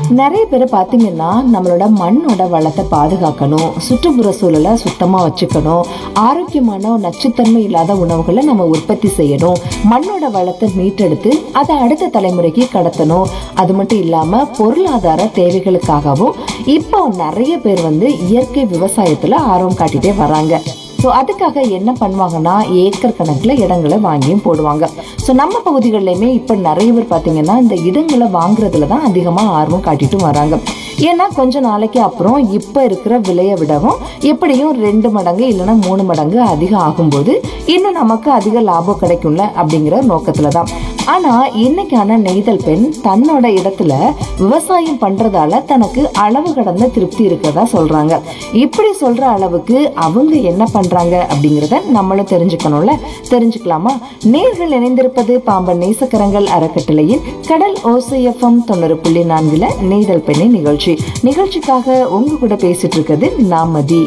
நிறைய பேர் பார்த்தீங்கன்னா நம்மளோட மண்ணோட வளத்தை பாதுகாக்கணும் சுற்றுப்புற சூழலை சுத்தமாக வச்சுக்கணும் ஆரோக்கியமான நச்சுத்தன்மை இல்லாத உணவுகளை நம்ம உற்பத்தி செய்யணும் மண்ணோட வளத்தை மீட்டெடுத்து அதை அடுத்த தலைமுறைக்கு கடத்தணும் அது மட்டும் இல்லாமல் பொருளாதார தேவைகளுக்காகவும் இப்போ நிறைய பேர் வந்து இயற்கை விவசாயத்தில் ஆர்வம் காட்டிட்டே வராங்க ஸோ அதுக்காக என்ன பண்ணுவாங்கன்னா ஏக்கர் கணக்கில் இடங்களை வாங்கியும் போடுவாங்க ஸோ நம்ம பகுதிகளிலையுமே இப்போ நிறைய பேர் பார்த்தீங்கன்னா இந்த இடங்களை வாங்குறதுல தான் அதிகமாக ஆர்வம் காட்டிட்டும் வராங்க ஏன்னா கொஞ்ச நாளைக்கு அப்புறம் இப்போ இருக்கிற விலையை விடவும் எப்படியும் ரெண்டு மடங்கு இல்லைன்னா மூணு மடங்கு அதிகம் ஆகும்போது இன்னும் நமக்கு அதிக லாபம் கிடைக்கும்ல அப்படிங்கிற நோக்கத்தில் தான் ஆனால் இன்னைக்கான நெய்தல் பெண் தன்னோட இடத்துல விவசாயம் பண்றதால தனக்கு அளவு கடந்த திருப்தி இருக்கிறதா சொல்றாங்க இப்படி சொல்ற அளவுக்கு அவங்க என்ன பண்றாங்க அப்படிங்கிறத நம்மளும் தெரிஞ்சுக்கணும்ல தெரிஞ்சுக்கலாமா நேர்கள் இணைந்திருப்பது பாம்பன் நேசக்கரங்கள் அறக்கட்டளையின் கடல் ஓசைஎஃப்எம் தொண்ணூறு புள்ளி நான்குல நெய்தல் பெண்ணின் நிகழ்ச்சி நிகழ்ச்சிக்காக உங்க கூட பேசிட்டு இருக்கிறது நாமதி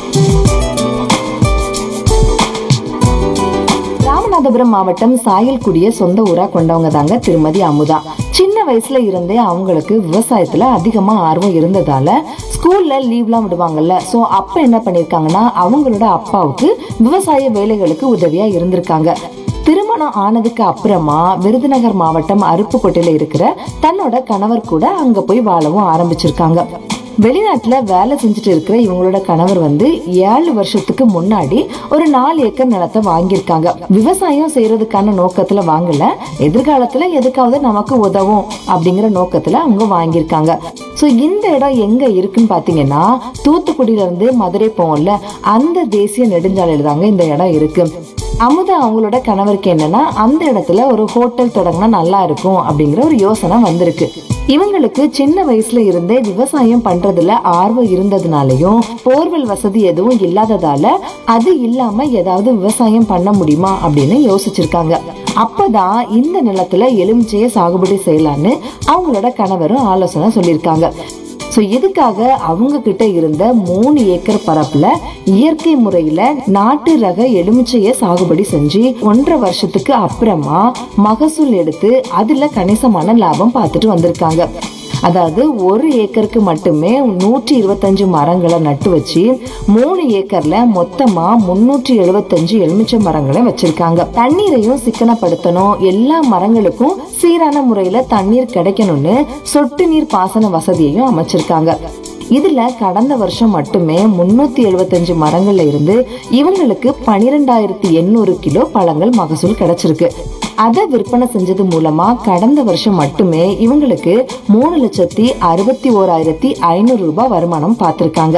ராமநாதபுரம் மாவட்டம் சாயல்குடிய சொந்த ஊரா கொண்டவங்க தாங்க திருமதி அமுதா சின்ன வயசுல இருந்தே அவங்களுக்கு விவசாயத்துல அதிகமா ஆர்வம் இருந்ததால ஸ்கூல்ல லீவ்லாம் விடுவாங்கல்ல சோ அப்ப என்ன பண்ணிருக்காங்கன்னா அவங்களோட அப்பாவுக்கு விவசாய வேலைகளுக்கு உதவியா இருந்திருக்காங்க திருமணம் ஆனதுக்கு அப்புறமா விருதுநகர் மாவட்டம் அருப்புக்கோட்டையில இருக்கிற தன்னோட கணவர் கூட அங்க போய் வாழவும் ஆரம்பிச்சிருக்காங்க வெளிநாட்டுல வேலை செஞ்சுட்டு இருக்கிற இவங்களோட கணவர் வந்து ஏழு வருஷத்துக்கு முன்னாடி ஒரு நாலு ஏக்கர் நிலத்தை வாங்கியிருக்காங்க விவசாயம் செய்யறதுக்கான நோக்கத்துல வாங்கல எதிர்காலத்துல எதுக்காவது நமக்கு உதவும் அப்படிங்கிற நோக்கத்துல அவங்க வாங்கியிருக்காங்க ஸோ இந்த இடம் எங்க இருக்குன்னு பாத்தீங்கன்னா தூத்துக்குடியில இருந்து மதுரை போகும்ல அந்த தேசிய நெடுஞ்சாலையில தாங்க இந்த இடம் இருக்கு அமுதா அவங்களோட கணவருக்கு என்னன்னா அந்த இடத்துல ஒரு ஹோட்டல் தொடங்கினா நல்லா இருக்கும் அப்படிங்கிற ஒரு யோசனை வந்திருக்கு இவங்களுக்கு சின்ன வயசுல இருந்தே விவசாயம் பண்றதுல ஆர்வம் இருந்ததுனாலயும் போர்வெல் வசதி எதுவும் இல்லாததால அது இல்லாம ஏதாவது விவசாயம் பண்ண முடியுமா அப்படின்னு யோசிச்சிருக்காங்க அப்பதான் இந்த நிலத்துல எலுமிச்சைய சாகுபடி செய்யலான்னு அவங்களோட கணவரும் ஆலோசனை சொல்லியிருக்காங்க ஸோ இதுக்காக அவங்க கிட்ட இருந்த மூணு ஏக்கர் பரப்புல இயற்கை முறையில நாட்டு ரக எலுமிச்சைய சாகுபடி செஞ்சு ஒன்றரை வருஷத்துக்கு அப்புறமா மகசூல் எடுத்து அதுல கணிசமான லாபம் பார்த்துட்டு வந்திருக்காங்க அதாவது ஒரு ஏக்கருக்கு மட்டுமே நூற்றி இருபத்தஞ்சு மரங்களை நட்டு வச்சு மூணு ஏக்கர்ல மொத்தமா முன்னூற்றி எழுபத்தஞ்சு எலுமிச்சை மரங்களை வச்சிருக்காங்க தண்ணீரையும் சிக்கனப்படுத்தணும் எல்லா மரங்களுக்கும் சீரான முறையில தண்ணீர் கிடைக்கணும்னு சொட்டு நீர் பாசன வசதியையும் அமைச்சிருக்காங்க இதுல கடந்த வருஷம் மட்டுமே முன்னூத்தி எழுபத்தஞ்சு மரங்கள்ல இருந்து இவங்களுக்கு பனிரெண்டாயிரத்தி எண்ணூறு கிலோ பழங்கள் மகசூல் கிடைச்சிருக்கு அதை விற்பனை செஞ்சது மூலமா கடந்த வருஷம் மட்டுமே இவங்களுக்கு மூணு லட்சத்தி அறுபத்தி ஓராயிரத்தி ஐநூறு ரூபாய் வருமானம் பார்த்திருக்காங்க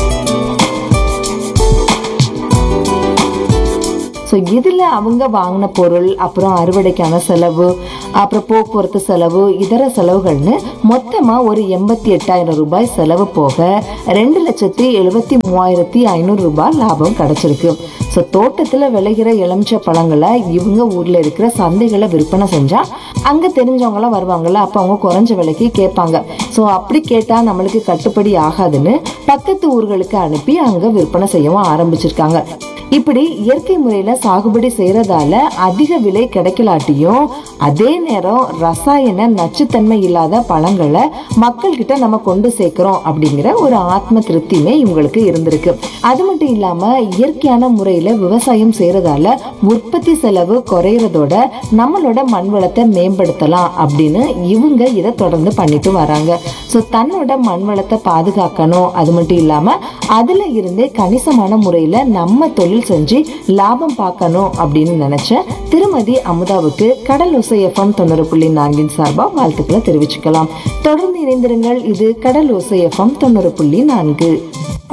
ஸோ இதில் அவங்க வாங்கின பொருள் அப்புறம் அறுவடைக்கான செலவு அப்புறம் போக்குவரத்து செலவு இதர செலவுகள்னு மொத்தமாக ஒரு எண்பத்தி எட்டாயிரம் ரூபாய் செலவு போக ரெண்டு லட்சத்தி எழுபத்தி மூவாயிரத்தி ஐநூறு ரூபாய் லாபம் கிடைச்சிருக்கு ஸோ தோட்டத்தில் விளைகிற எலுமிச்சை பழங்களை இவங்க ஊரில் இருக்கிற சந்தைகளை விற்பனை செஞ்சால் அங்கே தெரிஞ்சவங்களாம் வருவாங்கல்ல அப்போ அவங்க குறைஞ்ச விலைக்கு கேட்பாங்க ஸோ அப்படி கேட்டால் நம்மளுக்கு கட்டுப்படி ஆகாதுன்னு பக்கத்து ஊர்களுக்கு அனுப்பி அங்கே விற்பனை செய்யவும் ஆரம்பிச்சிருக்காங்க இப்படி இயற்கை முறையில சாகுபடி செய்யறதால அதிக விலை கிடைக்கலாட்டியும் அதே நேரம் ரசாயன நச்சுத்தன்மை இல்லாத பழங்களை மக்கள் கிட்ட நம்ம கொண்டு சேர்க்கிறோம் அப்படிங்கிற ஒரு ஆத்ம திருப்தியுமே இவங்களுக்கு இருந்திருக்கு அது மட்டும் இல்லாம இயற்கையான முறையில விவசாயம் செய்யறதால உற்பத்தி செலவு குறையறதோட நம்மளோட மண் வளத்தை மேம்படுத்தலாம் அப்படின்னு இவங்க இதை தொடர்ந்து பண்ணிட்டு வராங்க ஸோ தன்னோட மண் வளத்தை பாதுகாக்கணும் அது மட்டும் இல்லாம அதுல இருந்தே கணிசமான முறையில நம்ம தொழில் செஞ்சு லாபம் பார்க்கணும் அப்படின்னு நினைச்ச திருமதி அமுதாவுக்கு கடல் ஒசை எஃப்எம் தொண்ணூறு புள்ளி நான்கின் சார்பா வாழ்த்துக்களை தெரிவிச்சுக்கலாம் தொடர்ந்து இணைந்திருங்கள் இது கடல் ஒசை எஃப்எம் தொண்ணூறு புள்ளி நான்கு